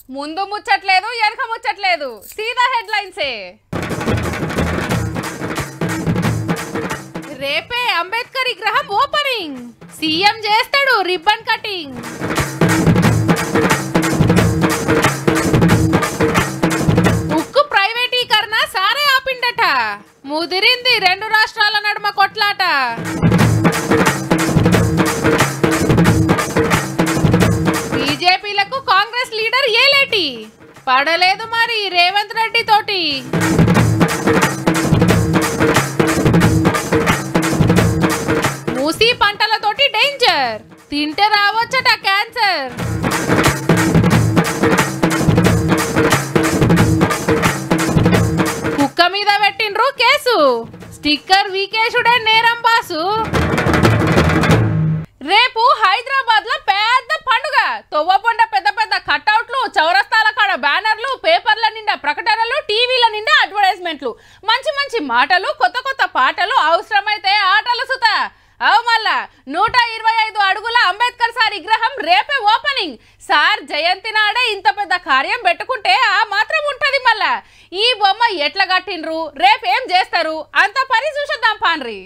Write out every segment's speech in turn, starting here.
ముందు ముచ్చట్లేదు వెనక ముచ్చట్లేదు సీదా హెడ్లైన్సే రేపే అంబేద్కర్ విగ్రహం ఓపెనింగ్ సీఎం చేస్తాడు రిబ్బన్ కటింగ్ ఉక్కు ప్రైవేటీకరణ సారే ఆపిండట ముదిరింది రెండు రాష్ట్రాల నడుమ కొట్లాట బీజేపీలకు కాంగ్రెస్ లీడర్ ఏలేటి పడలేదు మరి రేవంత్ రెడ్డి తోటి మూసి పంటలతోటి డేంజర్ తింటే రావచ్చట క్యాన్సర్ కుక్క మీద పెట్టిండ్రు కేసు స్టిక్కర్ వీకేషుడే నేరం బాసు రేపు హైదరాబాద్ లో పెద్ద పండుగ తొవ్వపొండ పెద్ద పెద్ద కట్అవుట్లు చౌరస్తాల కాడ బ్యానర్లు పేపర్ల నిండా ప్రకటనలు టీవీల నిండా అడ్వర్టైజ్మెంట్లు మంచి మంచి మాటలు కొత్త కొత్త పాటలు అవసరమైతే ఆటలు సుత అవు మళ్ళా నూట ఇరవై ఐదు అడుగుల అంబేద్కర్ సార్ విగ్రహం రేపే ఓపెనింగ్ సార్ జయంతి నాడే ఇంత పెద్ద కార్యం పెట్టుకుంటే ఆ మాత్రం ఉంటది మళ్ళా ఈ బొమ్మ ఎట్లా కట్టిండ్రు రేపేం చేస్తారు అంత పని చూసేద్దాం పాన్రి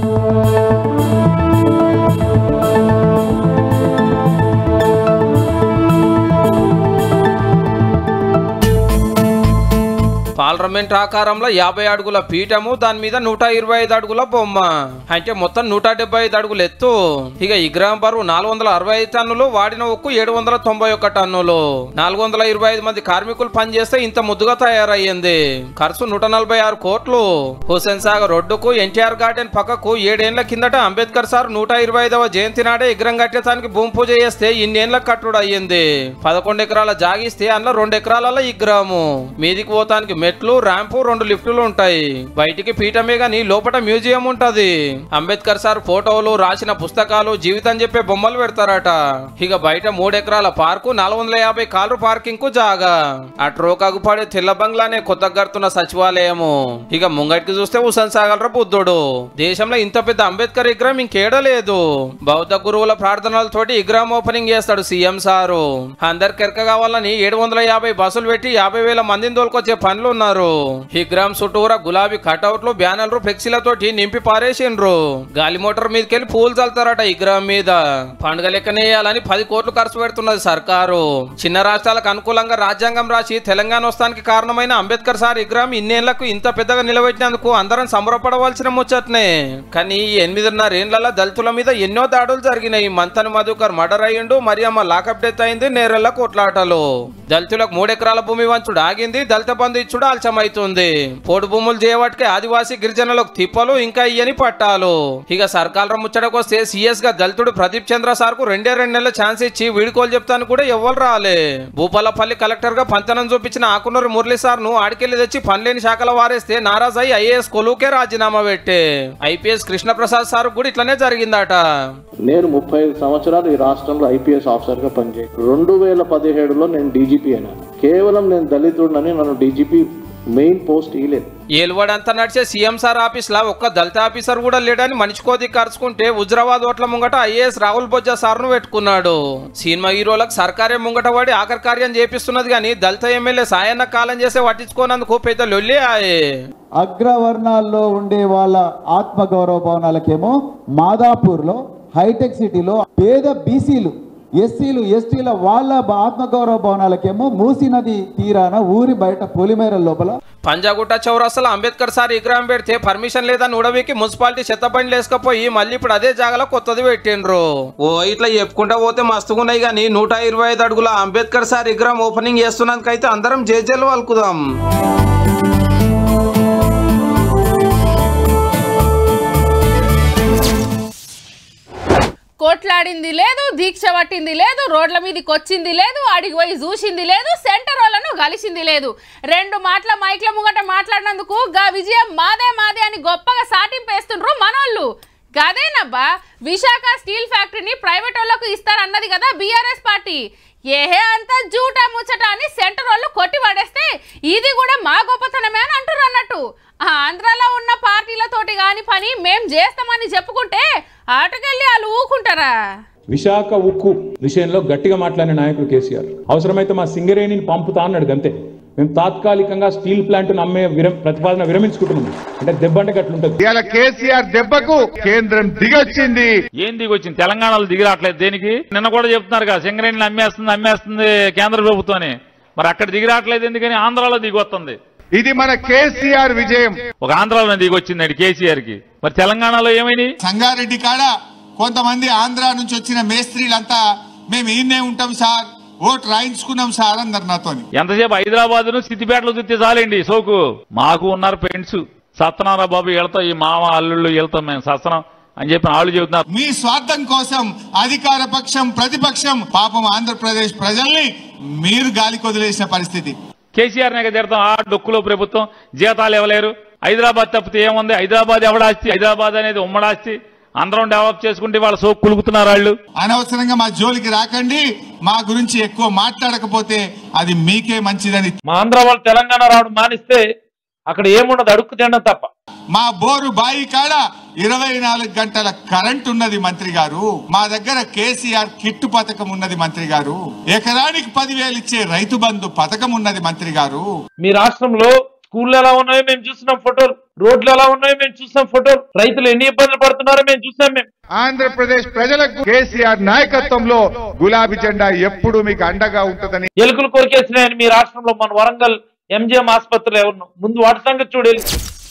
పార్లమెంట్ ఆకారంలో యాభై అడుగుల పీఠము దాని మీద నూట ఇరవై ఐదు అడుగుల బొమ్మ అంటే మొత్తం నూట డెబ్బై ఐదు అడుగులు ఎత్తు ఇక విగ్రహం బరువు నాలుగు వందల అరవై ఐదు టన్నులు వాడిన ఉక్కు ఏడు వందల తొంభై ఒక్క టన్నులు నాలుగు వందల ఇరవై ఐదు మంది కార్మికులు పనిచేస్తే ఇంత ముద్దుగా తయారయ్యింది ఖర్చు నూట నలభై ఆరు కోట్లు హుసేన్ సాగర్ రోడ్డుకు ఎన్టీఆర్ గార్డెన్ పక్కకు ఏడేళ్ల కిందట అంబేద్కర్ సార్ నూట ఇరవై ఐదవ జయంతి నాడే విగ్రహం కట్టేదానికి భూమి పూజ చేస్తే ఇన్నేళ్ల కట్టుడు అయ్యింది పదకొండు ఎకరాల జాగిస్తే అందులో రెండు ఎకరాలలో విగ్రహము మీదికి పోతానికి మెట్లు ర్యాంపు రెండు లిఫ్టులు ఉంటాయి బయటికి పీఠమే గాని లోపల మ్యూజియం ఉంటది అంబేద్కర్ సార్ ఫోటోలు రాసిన పుస్తకాలు జీవితం చెప్పే బొమ్మలు పెడతారట ఇక బయట మూడు ఎకరాల పార్కు నాలుగు వందల యాభై కాలు పార్కింగ్ కు జాగా అట్రోకాకు పడే తెల్ల బంగ్లానే కొత్త కడుతున్న సచివాలయము ఇక ముంగటికి చూస్తే ఉసన్ సాగలరా బుద్ధుడు దేశంలో ఇంత పెద్ద అంబేద్కర్ విగ్రహం ఇంకేడలేదు బౌద్ధ గురువుల ప్రార్థనలతోటి విగ్రహం ఓపెనింగ్ చేస్తాడు సీఎం సారు అందరికి ఎరక కావాలని ఏడు వందల యాభై బస్సులు పెట్టి యాభై వేల మందిని తోలుకొచ్చే పనులు ఉన్నారు విగ్రహం చుట్టూరా గులాబీ కటౌట్లు బ్యానర్లు ఫ్లెక్సీలతోటి నింపి పారేసిండ్రు గాలి మోటార్ మీదకెళ్ళి పూలు చల్లుతారట విగ్రహం మీద పండుగ లెక్కనేయాలని పది కోట్లు ఖర్చు పెడుతున్నది సర్కారు చిన్న రాష్ట్రాలకు అనుకూలంగా రాజ్యాంగం రాసి తెలంగాణ వస్తానికి కారణమైన అంబేద్కర్ సార్ విగ్రహం ఇన్నేళ్లకు ఇంత పెద్దగా నిలబెట్టినందుకు అందరం సంబరపడవలసిన ముచ్చట్నే కానీ ఈ ఎనిమిదిన్నర ఏండ్లలో దళితుల మీద ఎన్నో దాడులు జరిగినాయి మంతని మధుకర్ మర్డర్ అయ్యిండు మరియమ్మ లాకప్ డెత్ అయింది నేరెళ్ల కొట్లాటలు దళితులకు మూడెకరాల భూమి వంచుడు ఆగింది దళిత బంధు ఇచ్చుడు ఆలస్యమైతుంది పోడు భూములు చేయబట్టికే ఆదివాసీ గిరిజనులకు తిప్పలు ఇంకా ఇయ్యని పట్టాలు ఇక సర్కార్ ముచ్చటకు వస్తే సీఎస్ గా దళితుడు ప్రదీప్ చంద్ర సార్ కు రెండే రెండు నెలల ఛాన్స్ ఇచ్చి వీడుకోలు చెప్తాను కూడా ఎవ్వరు రాలే భూపాలపల్లి కలెక్టర్ గా పంతనం చూపించిన ఆకునూరు మురళి సార్ ను ఆడికెళ్లి తెచ్చి పనిలేని శాఖలో వారేస్తే నారాజ్ అయి ఐఏఎస్ కొలువుకే రాజీనామా పెట్టే ఐపీఎస్ కృష్ణప్రసాద్ సార్ కూడా ఇట్లనే జరిగిందట నేను ముప్పై ఐదు సంవత్సరాలు ఈ రాష్ట్రంలో ఐపీఎస్ ఆఫీసర్గా పనిచేయను రెండు వేల పదిహేడులో నేను డీజీపీ అయినాను కేవలం నేను దళితుడినని నన్ను డీజీపీ మెయిన్ పోస్ట్ ఇయలేదు ఏలువాడంతా నడిచే సీఎం సార్ ఆఫీస్ లా ఒక్క దళిత ఆఫీసర్ కూడా లేడని మనిషి కోది ఖర్చుకుంటే హుజరాబాద్ ఓట్ల ముంగట ఐఏఎస్ రాహుల్ బొజ్జా సార్ను పెట్టుకున్నాడు సినిమా హీరోలకు సర్కారే ముంగట పడి ఆఖరి కార్యం చేపిస్తున్నది కానీ దళిత ఎమ్మెల్యే సాయన్న కాలం చేసే పట్టించుకోనందుకు పెద్ద లొల్లి ఆయే అగ్రవర్ణాల్లో ఉండే వాళ్ళ ఆత్మగౌరవ భవనాలకేమో మాదాపూర్లో హైటెక్ సిటీలో పేద బీసీలు ఎస్సీలు ఎస్టీల వాళ్ళ బ- ఆత్మగౌరవ భవనాలకేమో మూసీ నది తీరాన ఊరి బయట పొలిమేర లోపల పంజాగుట్ట చౌరస్తలో అంబేద్కర్ సార్ విగ్రహం పెడితే పర్మిషన్ లేదని ఉడవికి మున్సిపాలిటీ చెత్త బండ్లు వేసుకపోయి మళ్ళీ ఇప్పుడు అదే జాగాలో కొత్తది పెట్టిండ్రు ఓ ఇట్లా చెప్పుకుంటా పోతే మస్తుగున్నాయి కానీ నూట ఇరవై ఐదు అడుగుల అంబేద్కర్ సార్ విగ్రహం ఓపెనింగ్ చేస్తున్నందుకైతే అందరం జేజేలు వలుకుదాం కొట్లాడింది లేదు దీక్ష పట్టింది లేదు రోడ్ల మీదకి వచ్చింది లేదు అడిగి పోయి చూసింది లేదు సెంటర్ వాళ్ళను కలిసింది లేదు రెండు మాటల మైక్ల ముంగట మాట్లాడినందుకు గా విజయం మాదే మాదే అని గొప్పగా సాటింపేస్తుండ్రు మనోళ్ళు గదేనబ్బా విశాఖ స్టీల్ ఫ్యాక్టరీని ప్రైవేట్ వాళ్ళకు ఇస్తారన్నది కదా బీఆర్ఎస్ పార్టీ ఏహే అంత జూటా ముచ్చట అని సెంటర్ వాళ్ళు కొట్టి పడేస్తే ఇది కూడా మా గొప్పతనమే అని అంటారు అన్నట్టు ఆ ఆంధ్రాలో ఉన్న పార్టీలతోటి కాని పని మేం చేస్తామని చెప్పుకుంటే ఆటకెళ్ళి వాళ్ళు ఊకుంటారా విశాఖ ఉక్కు విషయంలో గట్టిగా మాట్లాడిన నాయకుడు కేసీఆర్ అవసరమైతే మా సింగరేణిని పంపుతా అన్నాడు గంతే మేము తాత్కాలికంగా స్టీల్ ప్లాంట్ అమ్మే విరం ప్రతిపాదన విరమించుకుంటున్నాం అంటే దెబ్బ అంటే గట్లుంటది ఇవాళ కేసీఆర్ దెబ్బకు కేంద్రం దిగొచ్చింది ఏం దిగి వచ్చింది తెలంగాణలో దిగి రావట్లేదు దేనికి నిన్న కూడా చెప్తున్నారు కదా సింగరేణిని అమ్మేస్తుంది అమ్మేస్తుంది కేంద్ర ప్రభుత్వాన్ని మరి అక్కడ దిగి రావట్లేదు ఎందుకని ఆంధ్రాలో దిగి వస్తుంది ఇది మన కేసీఆర్ విజయం ఒక ఆంధ్రాలో దిగి వచ్చింది కేసీఆర్ కి మరి తెలంగాణలో ఏమైంది సంగారెడ్డి కాడ కొంతమంది ఆంధ్ర నుంచి వచ్చిన మేస్త్రీలంతా మేము ఈయనే ఉంటాం సార్ ఓటు రాయించుకున్నాం సార్ అన్నారు నాతోని ఎంతసేపు హైదరాబాద్ ను సిద్దిపేటలో చూస్తే చాలండి సోకు మాకు ఉన్నారు ఫ్రెండ్స్ సత్తనారా బాబు వెళ్తాం ఈ మామ అల్లుళ్ళు వెళ్తాం మేము సత్తనం అని చెప్పి వాళ్ళు చెబుతున్నారు మీ స్వార్థం కోసం అధికార పక్షం ప్రతిపక్షం పాపం ఆంధ్రప్రదేశ్ ప్రజల్ని మీరు గాలి కొదిలేసిన పరిస్థితి కేసీఆర్ నే తిడతాం ఆ డొక్కులో ప్రభుత్వం జీతాలు ఇవ్వలేరు హైదరాబాద్ తప్పితే ఏముంది హైదరాబాద్ ఎవడాస్తి హైదరాబాద్ అనేది ఉమ్మడాస్తి అందరం డెవలప్ చేసుకుంటే వాళ్ళ సోకు కులుకుతున్నారు వాళ్ళు అనవసరంగా మా జోలికి రాకండి మా గురించి ఎక్కువ మాట్లాడకపోతే అది మీకే మంచిదని మా ఆంధ్ర వాళ్ళు తెలంగాణ రావడం మానిస్తే అక్కడ ఏముండదు అడుక్కు తినడం తప్ప మా బోరు బాయి కాడ ఇరవై నాలుగు గంటల కరెంట్ ఉన్నది మంత్రి గారు మా దగ్గర కేసీఆర్ కిట్టు పథకం ఉన్నది మంత్రి గారు ఎకరానికి పదివేలు ఇచ్చే రైతు బంధు పథకం ఉన్నది మంత్రి గారు మీ రాష్ట్రంలో స్కూళ్ళు ఎలా ఉన్నాయో మేము చూస్తున్నాం ఫోటోలు రోడ్లు ఎలా ఉన్నాయో మేము చూస్తాం ఫోటోలు రైతులు ఎన్ని ఇబ్బందులు పడుతున్నారో మేము చూసాం మేము ఆంధ్రప్రదేశ్ ప్రజలకు కేసీఆర్ నాయకత్వంలో గులాబీ జెండా ఎప్పుడు మీకు అండగా ఉంటుందని ఎలుకలు కొరికేసినాయని మీ రాష్ట్రంలో మన వరంగల్ ఎంజిఎం ఆసుపత్రిలో ఎవరు ముందు వాటి సంగతి చూడాలి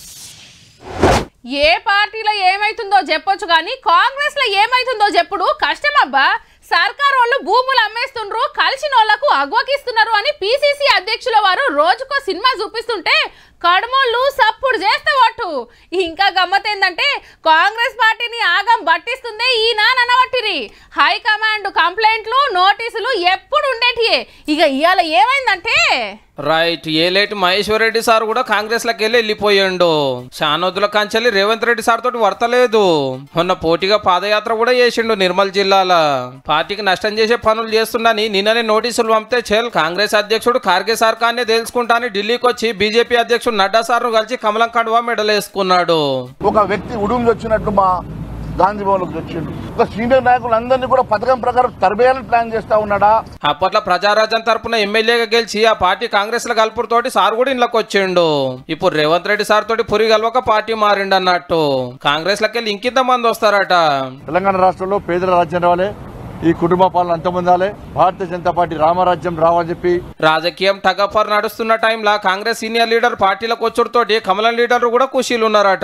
ఏ పార్టీలో ఏమైతుందో చెప్పొచ్చు కానీ కాంగ్రెస్ లో ఏమైతుందో చెప్పుడు కష్టమబ్బా సర్కార్ వాళ్ళు భూములు అమ్మేస్తుండ్రు కలిసిన వాళ్ళకు అగ్వకిస్తున్నారు అని పిసిసి అధ్యక్షుల వారు రోజుకో సినిమా చూపిస్తుంటే కడమోళ్ళు సప్పుడు చేస్తే ఒట్టు ఇంకా గమ్మత్ ఏంటంటే కాంగ్రెస్ పార్టీని ఆగం పట్టిస్తుందే ఈ నానవట్టిరి హైకమాండ్ కంప్లైంట్లు నోటీసులు ఎప్పుడు ఉండేటియే ఇక ఇవాళ ఏమైందంటే రైట్ ఏలేటి మహేశ్వర్ రెడ్డి సార్ కూడా కాంగ్రెస్ లకి వెళ్ళి వెళ్ళిపోయిండు షానోదుల కంచెల్లి రేవంత్ రెడ్డి సార్ తోటి వర్తలేదు మొన్న పోటీగా పాదయాత్ర కూడా చేసిండు నిర్మల్ జిల్లాల పార్టీకి నష్టం చేసే పనులు చేస్తుండని నిన్ననే నోటీసులు పంపితే చెల్ కాంగ్రెస్ అధ్యక్షుడు ఖార్గే సార్ కానే తెలుసుకుంటాని ఢిల్లీకి వచ్చి బీజేపీ అధ్యక్షుడు నడ్డా సార్ను కలిసి కమలం కండువా మెడలేసుకున్నాడు ఒక వ్యక్తి ఉడుము వచ్చినట్టు మా గాంధీ భవన్కి వచ్చిండు ఒక సీనియర్ నాయకులందరినీ కూడా పథకం ప్రకారం తరబేయాలని ప్లాన్ చేస్తా ఉన్నాడా అప్పట్లో ప్రజారాజ్యం తరపున ఎమ్మెల్యేగా గెలిచి ఆ పార్టీ కాంగ్రెస్ లో కలుపుతోటి సార్ కూడా ఇంట్లోకి వచ్చిండు ఇప్పుడు రేవంత్ రెడ్డి సార్ తోటి పురి గెలవక పార్టీ మారిండు అన్నట్టు కాంగ్రెస్ లకి వెళ్ళి ఇంకింత మంది వస్తారట తెలంగాణ రాష్ట్రంలో పేదల రాజ్యం రావాలి ఈ కుటుంబ పాలన అంతమందాలి భారతీయ జనతా పార్టీ రామరాజ్యం రావాలని చెప్పి రాజకీయం టగఫర్ నడుస్తున్న టైంలో కాంగ్రెస్ సీనియర్ లీడర్ పార్టీలకు వచ్చుడుతోటి కమలం లీడర్ కూడా ఖుషీలు ఉన్నారట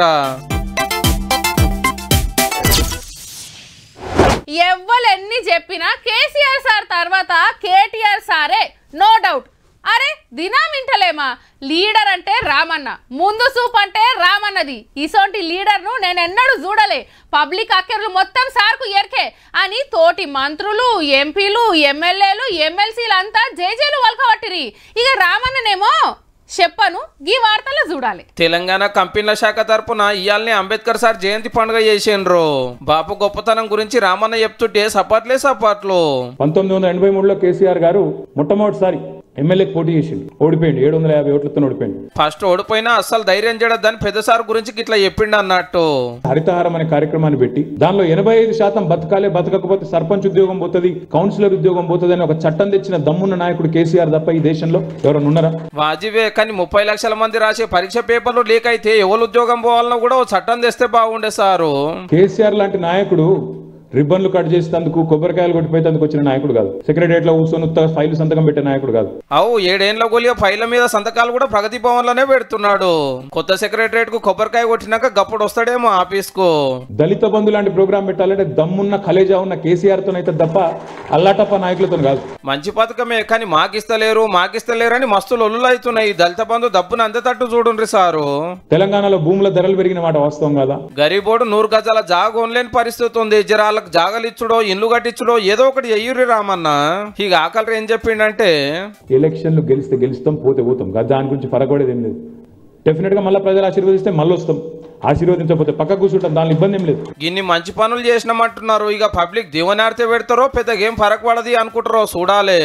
ఎవ్వరు ఎన్ని చెప్పినా కేసీఆర్ సార్ తర్వాత కేటీఆర్ సారే నో డౌట్ అరే దినం వింటలేమా లీడర్ అంటే రామన్న ముందు సూప్ అంటే రామన్నది ఇసోంటి లీడర్ను నేను ఎన్నడూ చూడలే పబ్లిక్ అక్కర్లు మొత్తం సార్కు ఎరికే అని తోటి మంత్రులు ఎంపీలు ఎమ్మెల్యేలు ఎమ్మెల్సీలు అంతా జేజేలు వలకబట్టిరి ఇక రామన్ననేమో చెప్పను ఈ వార్తలో చూడాలి తెలంగాణ కంపెనీల శాఖ తరపున ఇయాల్ని అంబేద్కర్ సార్ జయంతి పండుగ చేసిండ్రు బాపు గొప్పతనం గురించి రామన్న చెప్తుంటే సపాట్లే సపాట్లు పంతొమ్మిది వందల ఎనభై మూడులో కేసీఆర్ గారు మొట్టమొదటిసారి ఎమ్మెల్యేకి పోటీ చేసిండు ఓడిపోయింది ఏడు వందల యాభై ఓట్లతో ఓడిపోయింది ఫస్ట్ ఓడిపోయినా అస్సలు ధైర్యం చేయడద్దని పెద్ద సార్ గురించి ఇట్లా చెప్పిండు అన్నట్టు హరితహారం అనే కార్యక్రమాన్ని పెట్టి దానిలో ఎనభై ఐదు శాతం బతకాలే బతకకపోతే సర్పంచ్ ఉద్యోగం పోతుంది కౌన్సిలర్ ఉద్యోగం పోతుంది అని ఒక చట్టం తెచ్చిన దమ్మున్న నాయకుడు కేసీఆర్ తప్ప ఈ దేశంలో ఎవరైనా ఉన్నారా వాజివే కానీ ముప్పై లక్షల మంది రాసే పరీక్ష పేపర్లు లీక్ అయితే ఎవరు ఉద్యోగం పోవాలన్నా కూడా ఓ చట్టం తెస్తే బాగుండే సారు కేసీఆర్ లాంటి నాయకుడు రిబ్బన్లు కట్ చేసేందుకు కొబ్బరికాయలు కొట్టిపోయేందుకు వచ్చిన నాయకుడు కాదు సెక్రటరియట్ లో కూర్చొని ఉత్త ఫైల్ సంతకం పెట్టే నాయకుడు కాదు అవు ఏడేండ్ల గోలిగా ఫైళ్ళ మీద సంతకాలు కూడా ప్రగతి భవన్ లోనే పెడుతున్నాడు కొత్త సెక్రటరేట్ కు కొబ్బరికాయ కొట్టినాక గప్పుడు వస్తాడేమో ఆఫీస్ కు దళిత బంధు లాంటి ప్రోగ్రామ్ పెట్టాలంటే దమ్మున్న కలేజా ఉన్న కేసీఆర్ తోనైతే తప్ప అల్లాటప్ప నాయకులతో కాదు మంచి పథకమే కానీ మాకిస్తలేరు మాకిస్తలేరు అని మస్తు లొల్లులు అవుతున్నాయి దళిత బంధు దబ్బును అందేటట్టు చూడుండ్రి సారు తెలంగాణలో భూముల ధరలు పెరిగిన మాట వాస్తవం కాదా గరీబోడు నూరు గజాల జాగ ఉండలేని పరిస్థితి ఉంది జరాలకు జాగలు ఇచ్చుడో ఇల్లు కట్టించుడో ఏదో ఒకటి ఎయ్యురి రామన్న ఇక ఆకలి ఏం చెప్పిండంటే ఎలక్షన్లు గెలిస్తే గెలుస్తాం పోతే పోతాం కాదు దాని గురించి పరగొడేది ఏం లేదు డెఫినెట్గా మళ్ళీ ప్రజలు ఆశీర్వదిస్తే మళ్ళీ వస్తాం ఆశీర్వదించకపోతే పక్క కూర్చుంటాం దాని ఇబ్బంది ఏం లేదు గిన్ని మంచి పనులు చేసినామంటున్నారు ఇక పబ్లిక్ దివనాడితే పెడతారో పెద్దగా ఏం ఫరక్ పడది అనుకుంటారో చూడాలి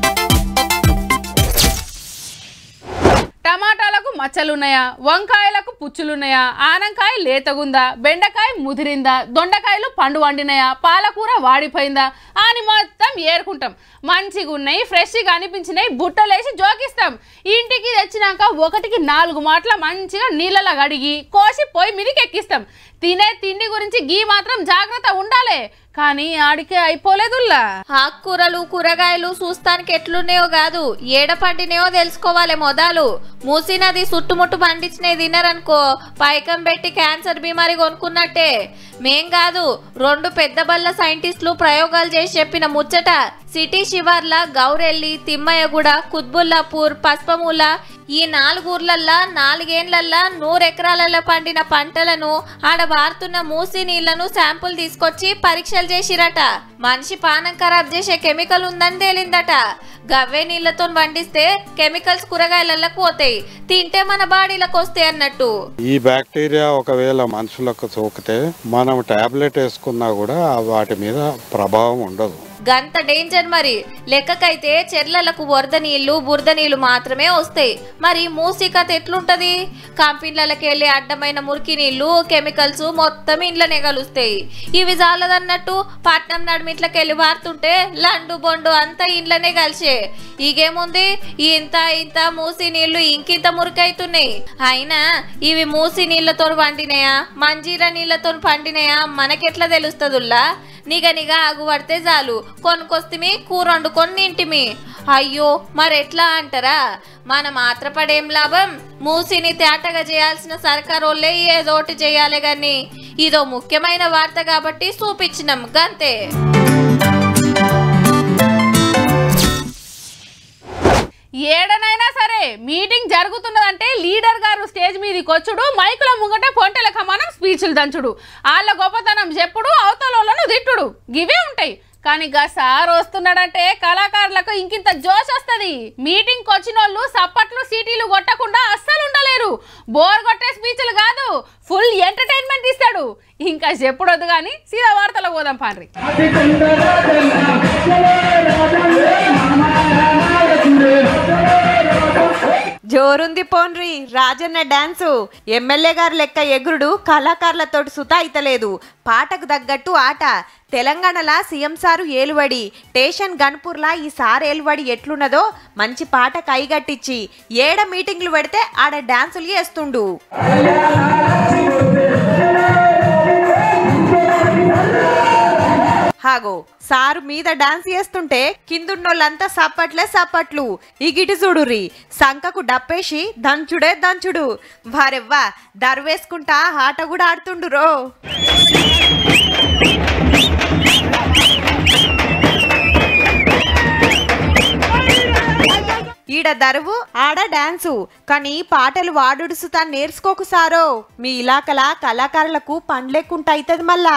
టమాటాలకు మచ్చలున్నాయా వంకాయలకు పుచ్చులున్నాయా ఆనంకాయ లేతగుందా బెండకాయ ముదిరిందా దొండకాయలు పండు వండినాయా పాలకూర వాడిపోయిందా అని మొత్తం ఏరుకుంటాం మంచిగా ఉన్నాయి ఫ్రెష్గా అనిపించినాయి బుట్టలేసి జోకిస్తాం ఇంటికి తెచ్చినాక ఒకటికి నాలుగు మాటల మంచిగా నీళ్ళలో కడిగి కోసి పొయ్యి మీదకి ఎక్కిస్తాం తినే తిండి గురించి గీ మాత్రం జాగ్రత్త ఉండాలి కానీ ఆడికే అయిపోలేదుల్లా ఆకుకూరలు కూరగాయలు చూస్తానికి ఎట్లున్నాయో కాదు ఏడ పండినాయో తెలుసుకోవాలి మొదలు మూసీ నది చుట్టుముట్టు పండించినవి తిన్నారనుకో పైకం పెట్టి క్యాన్సర్ బీమారి కొనుక్కున్నట్టే మేం కాదు రెండు పెద్ద బల్ల సైంటిస్టులు ప్రయోగాలు చేసి చెప్పిన ముచ్చట సిటీ శివార్ల గౌరెల్లి తిమ్మయ్యగూడ కుత్బుల్లాపూర్ పస్పమూల ఈ నాలుగు ఊర్లల్లా నాలుగేండ్లల్లా నూరెకరాలలో పండిన పంటలను ఆడ వారుతున్న మూసి నీళ్లను శాంపుల్ తీసుకొచ్చి పరీక్షలు చేసిరట మనిషి పానం ఖరాబ్ చేసే కెమికల్ ఉందని తేలిందట గవ్వే నీళ్లతో వండిస్తే కెమికల్స్ కూరగాయలకు పోతాయి తింటే మన బాడీలకు వస్తాయి అన్నట్టు ఈ బ్యాక్టీరియా ఒకవేళ మనుషులకు సోకితే మనం టాబ్లెట్ వేసుకున్నా కూడా వాటి మీద ప్రభావం ఉండదు గంత డేంజర్ మరి లెక్కకైతే చెర్లలకు వరద నీళ్లు బురద నీళ్లు మాత్రమే వస్తాయి మరి మూసీ కథ ఎట్లుంటది కంపెనీలకి వెళ్ళి అడ్డమైన మురికి నీళ్లు కెమికల్స్ మొత్తం ఇంట్లోనే కలుస్తాయి ఇవి చాలదన్నట్టు పట్నం నడిమిట్లకి వెళ్ళి వారుతుంటే లండు బొండు అంతా ఇంట్లోనే కలిసే ఇగేముంది ఇంత ఇంత మూసి నీళ్లు ఇంకింత మురికైతున్నాయి అయినా ఇవి మూసి నీళ్లతో పండినాయా మంజీరా నీళ్లతో పండినాయా మనకెట్లా తెలుస్తుందిల్లా నిగ నిగ ఆగుపడితే చాలు కొనుకొస్తిమి కూర వండుకొని తింటిమి అయ్యో మరెట్లా అంటారా మన మాత్రపడేం లాభం మూసిని తేటగా చేయాల్సిన సర్కార్ వాళ్ళే ఏదోటి చేయాలి గాని ఇదో ముఖ్యమైన వార్త కాబట్టి చూపించినాం గంతే ఏడనైనా సరే మీటింగ్ జరుగుతున్నదంటే లీడర్ గారు స్టేజ్ మీదకి వచ్చుడు మైకుల ముంగట పొంటెల కమానం స్పీచ్లు దంచుడు వాళ్ళ గొప్పతనం చెప్పుడు అవతలను తిట్టుడు గివే ఉంటాయి కానీ గా సార్ వస్తున్నాడంటే కళాకారులకు ఇంకింత జోష్ వస్తుంది మీటింగ్ వచ్చిన వాళ్ళు సప్పట్లు సీటీలు కొట్టకుండా అస్సలు ఉండలేరు బోర్ కొట్టే స్పీచ్లు కాదు ఫుల్ ఎంటర్టైన్మెంట్ ఇస్తాడు ఇంకా చెప్పుడొద్దు కానీ సీదా వార్తలో పోదాం పాన్రి జోరుంది పోన్రి రాజన్న డాన్సు ఎమ్మెల్యే గారు లెక్క ఎగురుడు కళాకారులతోటి సుత అయితలేదు పాటకు తగ్గట్టు ఆట తెలంగాణలా సీఎం సారు ఏలువడి స్టేషన్ గన్పూర్లా ఈ సార్ ఏలువడి ఎట్లున్నదో మంచి పాట కైగట్టించి ఏడ మీటింగ్లు పెడితే ఆడ డాన్సులు చేస్తుండు హాగో సారు మీద డాన్స్ చేస్తుంటే కిందున్నోళ్ళంతా సప్పట్లే సప్పట్లు ఇగిటి చూడురి సంకకు డప్పేసి దంచుడే దంచుడు వారెవ్వా దర్వేసుకుంటా ఆట కూడా ఆడుతుండు రో ఈడ దరువు ఆడ డాన్సు కానీ పాటలు వాడుడు సుతా నేర్చుకోకు సారో మీ ఇలాకలా కళాకారులకు పండ్లేకుంటా అవుతుంది మళ్ళా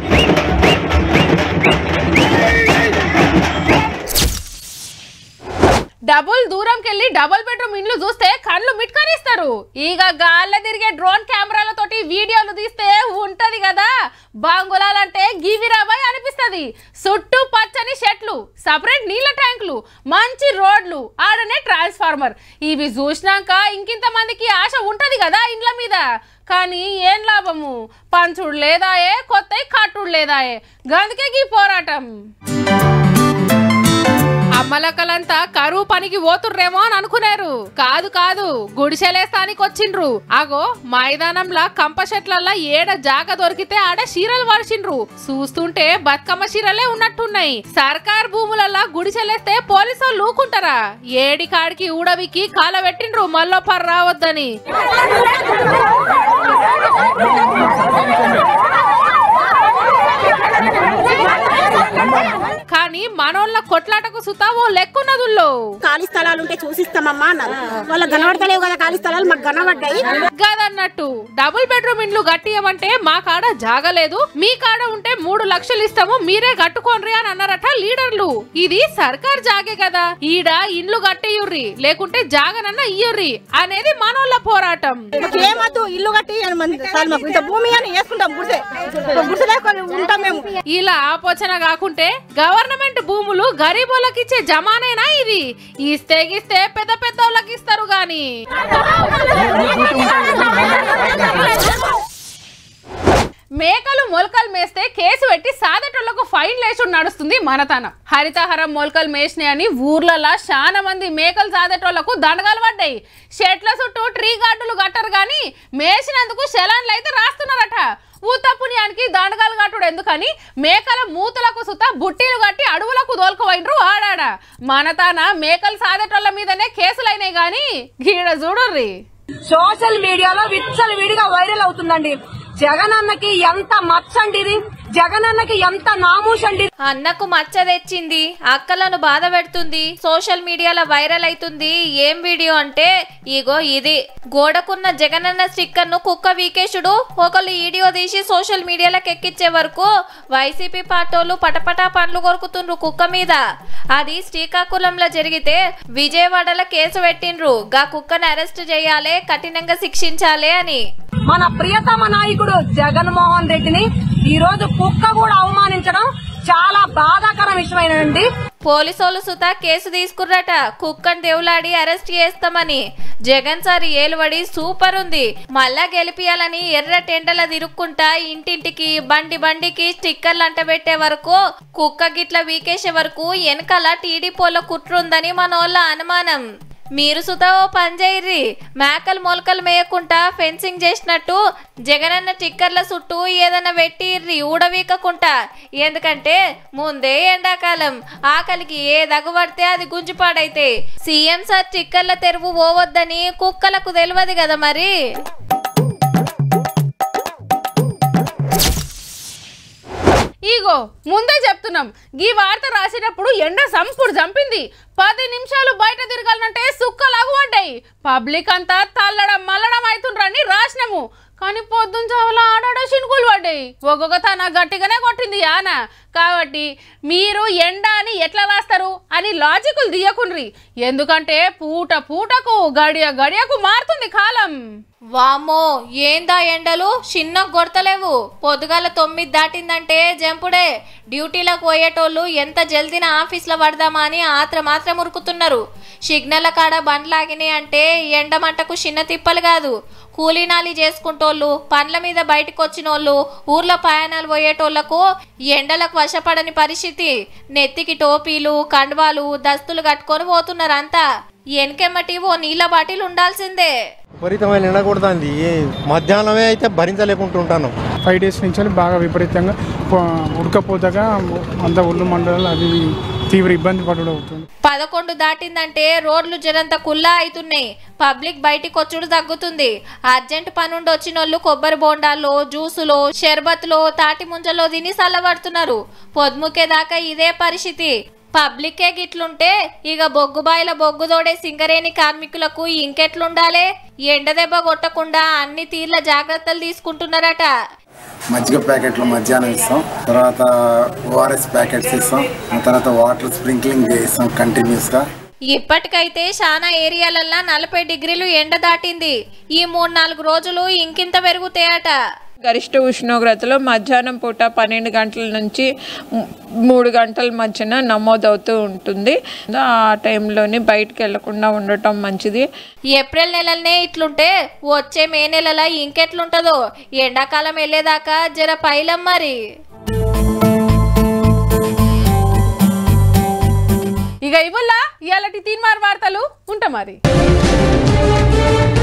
డబుల్ దూరంకి వెళ్ళి డబుల్ బెడ్రూమ్ ఇండ్లు చూస్తే కళ్ళు మిట్కరిస్తారు ఇక గాల్ల తిరిగే డ్రోన్ కెమెరాలతోటి వీడియోలు తీస్తే ఉంటది కదా బాంగులాలంటే గివిరాబాయ్ అనిపిస్తది చుట్టూ పచ్చని చెట్లు సపరేట్ నీళ్ళ ట్యాంకులు మంచి రోడ్లు ఆడనే ట్రాన్స్ఫార్మర్ ఇవి చూసినాక ఇంకింత మందికి ఆశ ఉంటది కదా ఇండ్ల మీద కానీ ఏం లాభము పంచుడు లేదాయే కొత్త కట్టుడు లేదాయే గందుకే ఈ పోరాటం అమ్మలక్కలంతా కరువు పనికి పోతుర్రేమో అని అనుకున్నారు కాదు కాదు గుడిసెలేస్తానికి వచ్చిండ్రు అగో మైదానంలా కంప చెట్లల్లా ఏడ జాగ దొరికితే ఆడ చీరలు వరిచిండ్రు చూస్తుంటే బతుకమ్మ చీరలే ఉన్నట్టున్నాయి సర్కార్ భూములల్లా గుడిసెలేస్తే పోలీసులు లూకుంటారా ఏడి కాడికి ఊడవికి కాల పెట్టిండ్రు మళ్ళీ పర్ రావద్దని కానీ మనోళ్ళ కొట్లాటకు సుతావో లెక్కున్నదుల్లో ఖాళీ స్థలాలు ఉంటే చూసిస్తామమ్మా అన్నారు వాళ్ళ కనబడతలేవు కదా ఖాళీ స్థలాలు మాకు కనబడ్డాయి గదన్నట్టు డబుల్ బెడ్రూమ్ ఇండ్లు కట్టియమంటే మా కాడ జాగలేదు మీ కాడ ఉంటే మూడు లక్షలు ఇస్తాము మీరే కట్టుకోండి అని అన్నారట లీడర్లు ఇది సర్కార్ జాగే కదా ఈడ ఇండ్లు కట్టియుర్రి లేకుంటే జాగనన్న ఇయ్యుర్రి అనేది మనోళ్ళ పోరాటం మాకు ఏమద్దు ఇల్లు కట్టి అని మంది చాలు మాకు ఇంత భూమి అని వేసుకుంటాం గుడిసె గుడిసె లేకొని ఉంటాం మేము ఇలా ఆపోచన కాకుంటే గవర్నమెంట్ గవర్నమెంట్ భూములు గరీబులకు ఇచ్చే జమానేనా ఇది ఇస్తే గిస్తే పెద్ద పెద్ద వాళ్ళకి ఇస్తారు గాని మేకలు మొలకలు మేస్తే కేసు పెట్టి సాదటోళ్లకు ఫైన్ లేచుడు నడుస్తుంది మనతనం హరితహారం మొలకలు మేసినాయి అని ఊర్లలో చాలా మంది మేకలు సాదటోళ్లకు దండగాలు పడ్డాయి షెట్ల చుట్టూ ట్రీ గార్డులు కట్టరు కానీ మేసినందుకు శలాన్లు అయితే రాస్తున్నారట ఊతపుణ్యానికి దండగాలు కట్టుడు ఎందుకని మేకల మూతులకు సుత బుట్టీలు కట్టి అడవులకు దోలుకుపోయినరు ఆడాడ మనతాన మేకలు సాదటోళ్ళ మీదనే కేసులైనాయి గాని గీడ చూడుర్రి సోషల్ మీడియాలో విచ్చల విడిగా వైరల్ అవుతుందండి జగనన్నకి ఎంత మచ్చండి ఇది జగనన్నకి ఎంత నామూషండి అన్నకు మచ్చ తెచ్చింది అక్కలను బాధ పెడుతుంది సోషల్ మీడియాలో వైరల్ అవుతుంది ఏం వీడియో అంటే ఇగో ఇది గోడకున్న జగనన్న స్టిక్కర్ ను కుక్క వీకేశుడు ఒకళ్ళు వీడియో తీసి సోషల్ మీడియాలోకి ఎక్కించే వరకు వైసీపీ పార్టోలు పటపటా పండ్లు కొరుకుతుండ్రు కుక్క మీద అది శ్రీకాకుళంలో జరిగితే విజయవాడలో కేసు పెట్టిండ్రు గా కుక్కను అరెస్ట్ చేయాలి కఠినంగా శిక్షించాలి అని మన ప్రియతమ నాయకుడు జగన్మోహన్ రెడ్డిని ఈ రోజు కుక్క కూడా అవమానించడం చాలా బాధాకర విషయమేనండి పోలీసోలు సుత కేసు తీసుకుర్రట కుక్కని దేవులాడి అరెస్ట్ చేస్తామని జగన్ సార్ ఏలువడి సూపర్ ఉంది మళ్ళా గెలిపియాలని ఎర్ర టెండల తిరుక్కుంటా ఇంటింటికి బండి బండికి స్టిక్కర్లు అంటబెట్టే వరకు కుక్క గిట్ల వీకేసే వరకు వెనకాల టీడీపోలో కుట్రుందని మనోళ్ళ అనుమానం మీరు సుతా ఓ పని చేయర్రి మేకలు మొలకలు మేయకుండా ఫెన్సింగ్ చేసినట్టు జగనన్న టిక్కర్ల చుట్టూ ఏదైనా పెట్టిర్రి ఊడవీకకుంటా ఎందుకంటే ముందే ఎండాకాలం ఆకలికి ఏ దగుబడితే అది గుంజిపాడైతే సీఎం సార్ టిక్కర్ల తెరువు పోవద్దని కుక్కలకు తెలియదు కదా మరి ఇగో ముందే చెప్తున్నాం ఈ వార్త రాసేటప్పుడు ఎండ సంపుడు చంపింది పది నిమిషాలు బయట తిరగాలంటే సుక్కలాగు పడ్డాయి పబ్లిక్ అంతా తల్లడం మల్లడం అవుతుండ్రని రాసినాము కానీ పొద్దున్న చావల ఆడాడ చినుకులు పడ్డాయి ఒక్కొక్క తన గట్టిగానే కొట్టింది ఆన కాబట్టి మీరు ఎండ అని ఎట్లా రాస్తారు అని లాజికులు తీయకుండ్రి ఎందుకంటే పూట పూటకు గడియ గడియకు మారుతుంది కాలం వామ్మో ఏందా ఎండలు చిన్న కొడతలేవు పొద్దుగాల తొమ్మిది దాటిందంటే జంపుడే డ్యూటీలకు పోయేటోళ్ళు ఎంత జల్దిన ఆఫీస్లో పడదామా అని ఆత్ర మాత్రం ఉరుకుతున్నారు సిగ్నల్ కాడ బండ్లాగినాయి అంటే ఎండ మంటకు చిన్న తిప్పలు కాదు కూలీనాలి చేసుకుంటోళ్ళు పండ్ల మీద బయటకు వచ్చినోళ్ళు ఊర్లో ప్రయాణాలు పోయేటోళ్లకు ఎండలకు వశపడని పరిస్థితి నెత్తికి టోపీలు కండువాలు దస్తులు కట్టుకొని పోతున్నారు అంతా వెనకెమ్మటి ఓ నీళ్ళ బాటిల్ ఉండాల్సిందే విపరీతమైన ఎండ కొడుతుంది మధ్యాహ్నమే అయితే భరించలేకుంటుంటాను ఫైవ్ డేస్ నుంచి బాగా విపరీతంగా ప- ఉడకపోతగా అంత ఒళ్ళు మండలాలు అవి తీవ్ర ఇబ్బంది పడడం అవుతుంది పదకొండు దాటిందంటే రోడ్లు జరంత కుల్లా అవుతున్నాయి పబ్లిక్ బయటికి వచ్చుడు తగ్గుతుంది అర్జెంట్ పనుండి వచ్చినోళ్ళు కొబ్బరి బోండాల్లో జ్యూసులో షర్బత్లో తాటి ముంజలో తిని చల్లబడుతున్నారు పొద్దుముకే దాకా ఇదే పరిస్థితి పబ్లికే గిట్లుంటే ఇక బొగ్గుబాయిల బొగ్గు తోడే సింగరేణి కార్మికులకు ఇంకెట్లుండాలే ఎండ దెబ్బ కొట్టకుండా అన్ని తీర్ల జాగ్రత్తలు తీసుకుంటున్నారట మజ్జిగ ప్యాకెట్లు మధ్యాహ్నం ఇస్తాం తర్వాత ఓఆర్ఎస్ ప్యాకెట్స్ ఇస్తాం ఆ తర్వాత వాటర్ స్ప్రింక్లింగ్ చేస్తాం కంటిన్యూస్గా ఇప్పటికైతే చాలా ఏరియాలల్లో నలభై డిగ్రీలు ఎండ దాటింది ఈ మూడు నాలుగు రోజులు ఇంకింత పెరుగుతాయట గరిష్ట ఉష్ణోగ్రతలు మధ్యాహ్నం పూట పన్నెండు గంటల నుంచి ము- మూడు గంటల మధ్యన నమోదవుతూ ఉంటుంది ఆ టైంలోని బయటకు వెళ్లకుండా ఉండటం మంచిది ఏప్రిల్ నెలలనే ఇట్లుంటే వచ్చే మే నెలల ఇంకెట్లుంటదో ఎండాకాలం వెళ్ళేదాకా జర పైలం మరి ఇక ఇవ్వల్లా ఇవాళ తీన్మార్ వార్తలు ఉంటా మరి